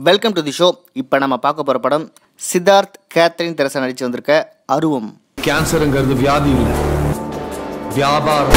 welcome to the show இப்போ நம்ம பார்க்க போகிற படம் சித்தார்த் கேத்ரின் தெரசா நடிச்சு வந்திருக்க அருவம் கேன்சருங்கிறது வியாதி இல்லை வியாபாரம்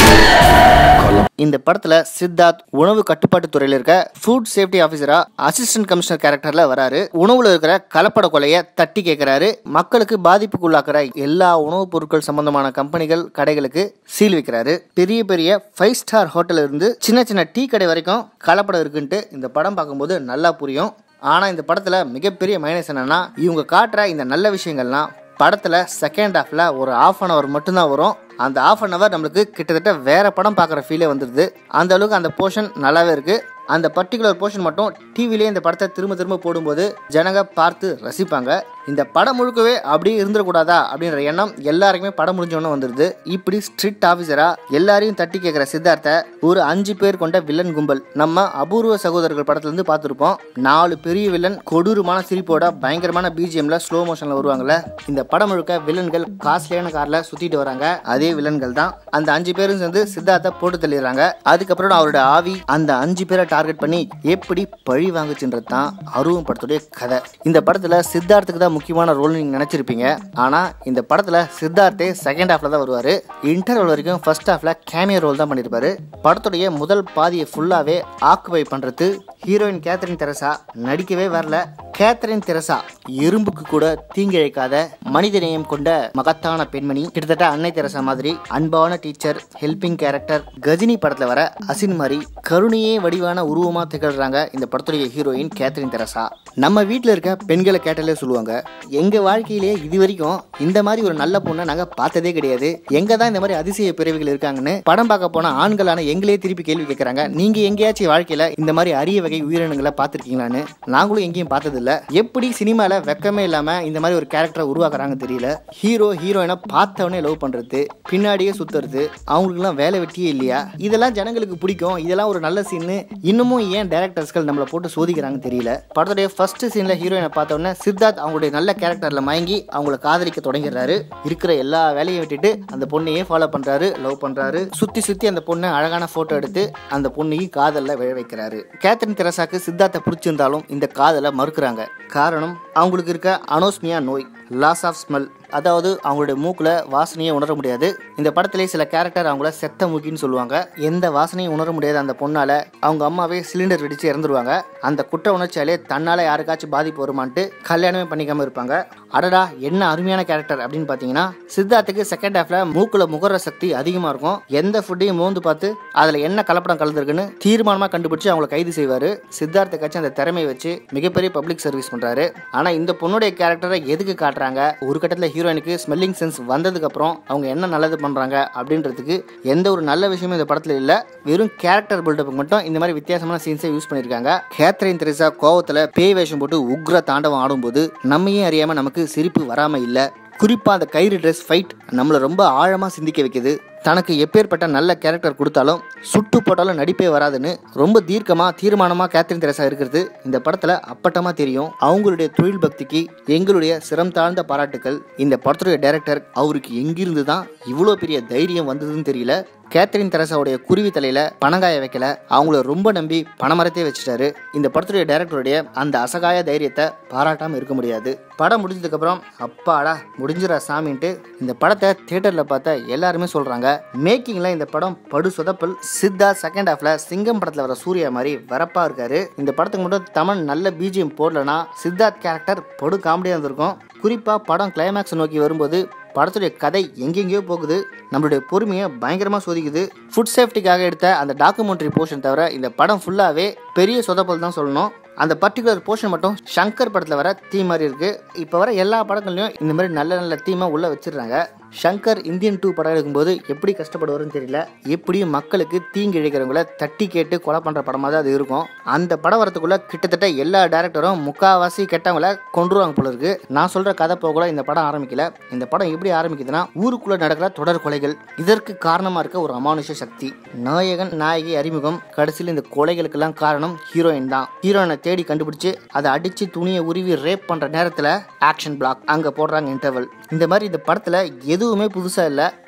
கொலை இந்த படத்துல சித்தார்த் உணவு கட்டுப்பாட்டு துறையில இருக்க ஃபுட் சேஃப்டி ஆஃபீஸரா அசிஸ்டன்ட் கமிஷனர் கேரக்டர்ல வராரு உணவுல இருக்கிற கலப்பட கொலைய தட்டி கேட்கிறாரு மக்களுக்கு பாதிப்புக்குள்ளாக்குற எல்லா உணவுப் பொருட்கள் சம்பந்தமான கம்பெனிகள் கடைகளுக்கு சீல் வைக்கிறாரு பெரிய பெரிய ஃபைவ் ஸ்டார் ஹோட்டல் இருந்து சின்ன சின்ன டீ கடை வரைக்கும் கலப்படம் இருக்குன்ட்டு இந்த படம் பார்க்கும்போது நல்லா புரியும் ஆனா இந்த படத்துல மிகப்பெரிய மைனஸ் என்னன்னா இவங்க காட்டுற இந்த நல்ல விஷயங்கள்லாம் படத்தில் செகண்ட் ஹாஃபில் ஒரு ஆஃப் அன் ஹவர் மட்டும்தான் வரும் அந்த ஆஃப் அன் ஹவர் நம்மளுக்கு கிட்டத்தட்ட வேற படம் பார்க்குற ஃபீலே வந்துடுது அந்த அளவுக்கு அந்த போர்ஷன் நல்லாவே இருக்குது அந்த பர்டிகுலர் போர்ஷன் மட்டும் டிவிலேயே இந்த படத்தை திரும்ப திரும்ப போடும்போது ஜனங்க பார்த்து ரசிப்பாங்க இந்த படம் முழுக்கவே அப்படியே இருந்துடக்கூடாதா அப்படின்ற எண்ணம் எல்லாருக்குமே படம் முடிஞ்சோன்னு வந்துடுது இப்படி ஸ்ட்ரிக்ட் ஆஃபீஸரா எல்லாரையும் தட்டி கேட்குற சித்தார்த்த ஒரு அஞ்சு பேர் கொண்ட வில்லன் கும்பல் நம்ம அபூர்வ சகோதரர்கள் படத்துல இருந்து பார்த்துருப்போம் நாலு பெரிய வில்லன் கொடூரமான சிரிப்போட பயங்கரமான பிஜிஎம்ல ஸ்லோ மோஷன்ல வருவாங்கல்ல இந்த படம் முழுக்க வில்லன்கள் காஸ்ட்லியான கார்ல சுத்திட்டு வராங்க அதே வில்லன்கள் தான் அந்த அஞ்சு பேரும் சேர்ந்து சித்தார்த்த போட்டு தள்ளிடுறாங்க அதுக்கப்புறம் அவரோட ஆவி அந்த அஞ்சு பேரை டார்கெட் பண்ணி எப்படி பழி வாங்குச்சுன்றது தான் அருவம் படத்துடைய கதை இந்த படத்துல சித்தார்த்துக்கு தான் முக்கியமான ரோல் நீங்க நினைச்சிருப்பீங்க ஆனா இந்த படத்துல சித்தார்த்தே செகண்ட் ஹாஃப்ல தான் வருவாரு இன்டர்வல் வரைக்கும் ஃபர்ஸ்ட் ஹாஃப்ல கேமியோ ரோல் தான் பண்ணிருப்பாரு படத்துடைய முதல் பாதியை ஃபுல்லாவே ஆக்குபை பண்றது ஹீரோயின் கேத்ரின் தெரசா நடிக்கவே வரல கேத்ரின் தெரசா எறும்புக்கு கூட தீங்கிழைக்காத மனிதநேயம் கொண்ட மகத்தான பெண்மணி கிட்டத்தட்ட அன்னை தெரசா மாதிரி அன்பான டீச்சர் ஹெல்பிங் கேரக்டர் கஜினி படத்துல வர அசின் மாதிரி கருணையே வடிவான உருவமா திகழ்றாங்க இந்த படத்துடைய ஹீரோயின் கேத்ரின் தெரசா நம்ம வீட்டில் இருக்க பெண்களை கேட்டாலே சொல்லுவாங்க எங்க வாழ்க்கையிலேயே இது வரைக்கும் இந்த மாதிரி ஒரு நல்ல பொண்ணை நாங்க பார்த்ததே கிடையாது எங்க தான் இந்த மாதிரி அதிசய பிறவிகள் இருக்காங்கன்னு படம் பார்க்க போன ஆண்களான எங்களே திருப்பி கேள்வி கேட்கறாங்க நீங்க எங்கேயாச்சும் வாழ்க்கையில இந்த மாதிரி அரிய வகை உயிரினங்களை பார்த்துருக்கீங்களான்னு நாங்களும் எங்கேயும் பார்த்தது இல்ல எப்படி சினிமால வெக்கமே இல்லாம இந்த மாதிரி ஒரு கேரக்டரை உருவாக்குறாங்க தெரியல ஹீரோ ஹீரோயினை பார்த்தவனே லவ் பண்றது பின்னாடியே சுத்துறது அவங்களுக்குலாம் வேலை வெட்டியே இல்லையா இதெல்லாம் ஜனங்களுக்கு பிடிக்கும் இதெல்லாம் ஒரு நல்ல சீன் இன்னமும் ஏன் டேரக்டர்ஸ்கள் நம்மளை போட்டு சோதிக்கிறாங்க தெரியல படத்துடைய ஃபர்ஸ்ட் சீன்ல ஹீரோயினை பார்த்த உடனே சித்தார்த் அவங்களுடைய நல்ல கேரக்டர்ல மயங்கி அவங்கள காதலிக்க தொடங்கிடுறாரு இருக்கிற எல்லா வேலையும் விட்டுட்டு அந்த பொண்ணையே ஃபாலோ பண்றாரு லவ் பண்றாரு சுத்தி சுத்தி அந்த பொண்ணை அழகான போட்டோ எடுத்து அந்த பொண்ணையும் காதல்ல விழ வைக்கிறாரு கேத்ரின் தெரசாக்கு சித்தார்த்தை பிடிச்சிருந்தாலும் இந்த காதலை மறுக்கிறாங்க காரணம் அவங்களுக்கு இருக்க அனோஸ்மியா நோய் லாஸ் ஆஃப் ஸ்மெல் அதாவது அவங்களுடைய மூக்கில் வாசனையை உணர முடியாது இந்த படத்திலே சில கேரக்டர் அவங்கள செத்த மூக்கின்னு சொல்லுவாங்க எந்த வாசனையும் உணர முடியாத அந்த பொண்ணால அவங்க அம்மாவே சிலிண்டர் வெடிச்சு இறந்துருவாங்க அந்த குற்ற உணர்ச்சியாலே தன்னால யாருக்காச்சும் பாதிப்பு வருமான்ட்டு கல்யாணமே பண்ணிக்காம இருப்பாங்க அடடா என்ன அருமையான கேரக்டர் அப்படின்னு பார்த்தீங்கன்னா சித்தார்த்துக்கு செகண்ட் ஹாஃப்ல மூக்குல முகர சக்தி அதிகமா இருக்கும் எந்த ஃபுட்டையும் மோந்து பார்த்து அதுல என்ன கலப்படம் கலந்துருக்குன்னு தீர்மானமா கண்டுபிடிச்சு அவங்கள கைது செய்வாரு சித்தார்த்த கட்சி அந்த திறமையை வச்சு மிகப்பெரிய பப்ளிக் சர்வீஸ் பண்றாரு ஆனா இந்த பொண்ணுடைய கேரக்டரை எதுக்கு காட்டுறாங்க ஒரு கட்டத்தில் ஹீரோயினுக்கு ஸ்மெல்லிங் சென்ஸ் வந்ததுக்கு அப்புறம் அவங்க என்ன நல்லது பண்றாங்க அப்படின்றதுக்கு எந்த ஒரு நல்ல விஷயமும் இந்த படத்துல இல்ல வெறும் கேரக்டர் பில்டப்புக்கு மட்டும் இந்த மாதிரி வித்தியாசமான சீன்ஸை யூஸ் பண்ணிருக்காங்க கேத்ரின் தெரசா கோவத்துல பேய் வேஷம் போட்டு உக்ர தாண்டவம் ஆடும்போது நம்மையே அறியாம நமக்கு சிரிப்பு வராம இல்ல குறிப்பா அந்த கயிறு ட்ரெஸ் ஃபைட் நம்மளை ரொம்ப ஆழமா சிந்திக்க வைக்குது தனக்கு எப்பேற்பட்ட நல்ல கேரக்டர் கொடுத்தாலும் சுட்டு போட்டாலும் நடிப்பே வராதுன்னு ரொம்ப தீர்க்கமா தீர்மானமா கேத்ரின் தெரசா இருக்கிறது இந்த படத்துல அப்பட்டமா தெரியும் அவங்களுடைய தொழில் பக்திக்கு எங்களுடைய சிரம் தாழ்ந்த பாராட்டுக்கள் இந்த படத்துடைய டைரக்டர் அவருக்கு எங்கிருந்து தான் இவ்வளோ பெரிய தைரியம் வந்ததுன்னு தெரியல கேத்ரின் தெரசாவுடைய குருவி தலையில பணங்காய வைக்கல அவங்கள ரொம்ப நம்பி பணமரத்தே வச்சுட்டாரு இந்த படத்துடைய டைரக்டருடைய அந்த அசகாய தைரியத்தை பாராட்டாம இருக்க முடியாது படம் முடிஞ்சதுக்கு அப்புறம் அப்பாடா முடிஞ்சிரா சாமின்ட்டு இந்த படத்தை தியேட்டர்ல பார்த்த எல்லாருமே சொல்றாங்க மேக்கிங்ல இந்த படம் படு சொதப்பல் சித்தா செகண்ட் ஹாஃப்ல சிங்கம் படத்துல வர சூர்யா மாதிரி வரப்பா இருக்காரு இந்த படத்துக்கு மட்டும் தமிழ் நல்ல பிஜிஎம் போடலனா சித்தார்த் கேரக்டர் படு காமெடியா இருந்திருக்கும் குறிப்பா படம் கிளைமேக்ஸ் நோக்கி வரும்போது படத்துடைய கதை எங்கெங்கேயோ போகுது நம்மளுடைய பொறுமையை பயங்கரமாக சோதிக்குது ஃபுட் சேஃப்டிக்காக எடுத்த அந்த டாக்குமெண்ட்ரி போர்ஷன் தவிர இந்த படம் ஃபுல்லாகவே பெரிய சொதப்பல் தான் சொல்லணும் அந்த பர்டிகுலர் போர்ஷன் மட்டும் சங்கர் படத்தில் வர தீ மாதிரி இருக்கு இப்போ வர எல்லா படங்கள்லையும் இந்த மாதிரி நல்ல நல்ல தீமை உள்ள வச்சிடுறாங்க ஷங்கர் இந்தியன் டூ படம் எடுக்கும்போது எப்படி கஷ்டப்படுவாருன்னு தெரியல எப்படியும் மக்களுக்கு தீங்கு இழைக்கிறவங்கள தட்டி கேட்டு கொலை பண்ற படமா தான் அது இருக்கும் அந்த படம் வரத்துக்குள்ள கிட்டத்தட்ட எல்லா டேரக்டரும் முக்காவாசி கெட்டவங்கள கொண்டுருவாங்க போல இருக்கு நான் சொல்ற கதை போகல இந்த படம் ஆரம்பிக்கல இந்த படம் எப்படி ஆரம்பிக்குதுன்னா ஊருக்குள்ள நடக்கிற தொடர் கொலைகள் இதற்கு காரணமா இருக்க ஒரு அமானுஷ சக்தி நாயகன் நாயகி அறிமுகம் கடைசியில் இந்த கொலைகளுக்கெல்லாம் காரணம் ஹீரோயின் தான் ஹீரோயினை தேடி கண்டுபிடிச்சு அதை அடிச்சு துணியை உருவி ரேப் பண்ற நேரத்துல ஆக்ஷன் பிளாக் அங்க போடுறாங்க இன்டர்வல் இந்த மாதிரி இந்த படத்துல எதுவுமே புதுசா இல்ல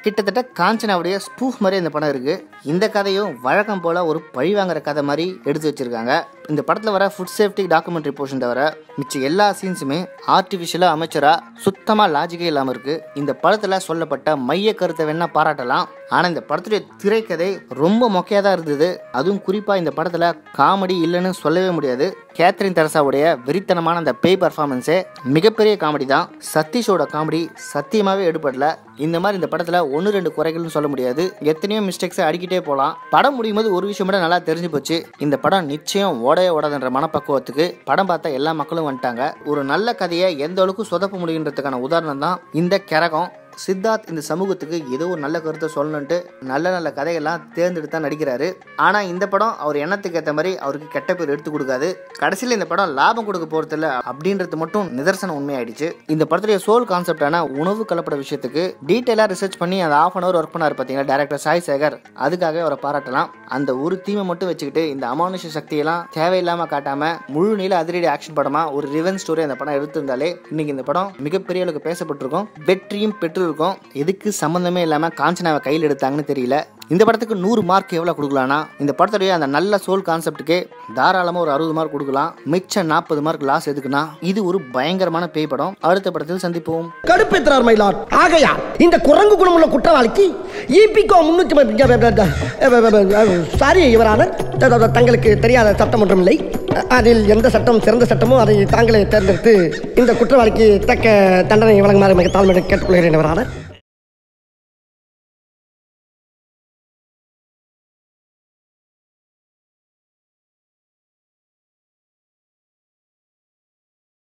கிட்டத்தட்ட காஞ்சனாவுடைய ஸ்பூஃப் மாதிரி இந்த படம் இருக்கு இந்த கதையும் வழக்கம் போல ஒரு பழி வாங்குற கதை மாதிரி எடுத்து வச்சிருக்காங்க இந்த படத்தில் வர ஃபுட் சேஃப்டி டாக்குமெண்ட்ரி போர்ஷன் தவிர மிச்ச எல்லா சீன்ஸுமே ஆர்டிஃபிஷியலாக அமைச்சரா சுத்தமாக லாஜிக்கே இல்லாமல் இருக்கு இந்த படத்தில் சொல்லப்பட்ட மைய கருத்தை வேணா பாராட்டலாம் ஆனால் இந்த படத்துடைய திரைக்கதை ரொம்ப மொக்கையாக தான் இருந்தது அதுவும் குறிப்பாக இந்த படத்தில் காமெடி இல்லைன்னு சொல்லவே முடியாது கேத்ரின் தெரசாவுடைய வெறித்தனமான அந்த பேய் பர்ஃபார்மன்ஸே மிகப்பெரிய காமெடி தான் சதீஷோட காமெடி சத்தியமாகவே எடுபடல இந்த மாதிரி இந்த படத்தில் ஒன்று ரெண்டு குறைகள்னு சொல்ல முடியாது எத்தனையோ மிஸ்டேக்ஸை அடிக்கிட்டே போகலாம் படம் முடியும் போது ஒரு விஷயம் மட்டும் நல்லா தெரிஞ்சு போச்சு இந்த படம் நிச்சயம் ஓடவே ஓடாதுன்ற மனப்பக்குவத்துக்கு படம் பார்த்த எல்லா மக்களும் வந்துட்டாங்க ஒரு நல்ல கதையை எந்த அளவுக்கு சொதப்ப முடியுன்றதுக்கான உதாரணம் தான் இந்த கரகம் சித்தார்த் இந்த சமூகத்துக்கு ஏதோ ஒரு நல்ல கருத்தை சொல்லணுன்ட்டு நல்ல நல்ல கதைகள்லாம் தேர்ந்தெடுத்து தான் நடிக்கிறாரு ஆனால் இந்த படம் அவர் எண்ணத்துக்கு ஏற்ற மாதிரி அவருக்கு கெட்ட பேர் எடுத்து கொடுக்காது கடைசியில் இந்த படம் லாபம் கொடுக்க போகிறதில்ல அப்படின்றது மட்டும் நிதர்சனம் உண்மையாயிடுச்சு இந்த படத்துடைய சோல் கான்செப்டான உணவு கலப்பட விஷயத்துக்கு டீட்டெயிலாக ரிசர்ச் பண்ணி அந்த ஆஃப் அன் அவர் ஒர்க் பண்ணார் பார்த்தீங்களா டேரக்டர் சாய் சேகர் அதுக்காகவே அவரை பாராட்டலாம் அந்த ஒரு தீமை மட்டும் வச்சுக்கிட்டு இந்த அமானுஷ சக்தியெல்லாம் தேவையில்லாமல் காட்டாம முழு நீள அதிரடி ஆக்ஷன் படமா ஒரு ரிவென் ஸ்டோரி அந்த படம் எடுத்திருந்தாலே இன்னைக்கு இந்த படம் மிகப்பெரிய அளவுக்கு பேசப்பட்டிருக்கும் வெற்றியும் பெற்று இருக்கும் எதுக்கு சம்மந்தமே இல்லாமல் காஞ்சனாவை கையில் எடுத்தாங்கன்னு தெரியல இந்த படத்துக்கு நூறு மார்க் எவ்வளோ கொடுக்கலாம்னா இந்த படத்துடைய அந்த நல்ல சோல் கான்செப்ட்டுக்கே தாராளமாக ஒரு அறுபது மார்க் கொடுக்கலாம் மிச்சம் நாற்பது மார்க் லாஸ் எதுக்குன்னா இது ஒரு பயங்கரமான பேய் படம் அடுத்த படத்தில் சந்திப்போம் கடுப்பேற்றார் மயிலாட் ஆகையா இந்த குரங்கு குணமுள்ள குற்றவாளிக்கு இபிகோ முன்னூற்றி சாரி இவரான தங்களுக்கு தெரியாத சட்டம் ஒன்றும் இல்லை அதில் எந்த சட்டம் சிறந்த சட்டமோ அதை தாங்களே தேர்ந்தெடுத்து இந்த குற்றவாளிக்கு தக்க தண்டனை வழங்குமாறு மிக தாழ்மையை கேட்டுக்கொள்கிறேன் இவரான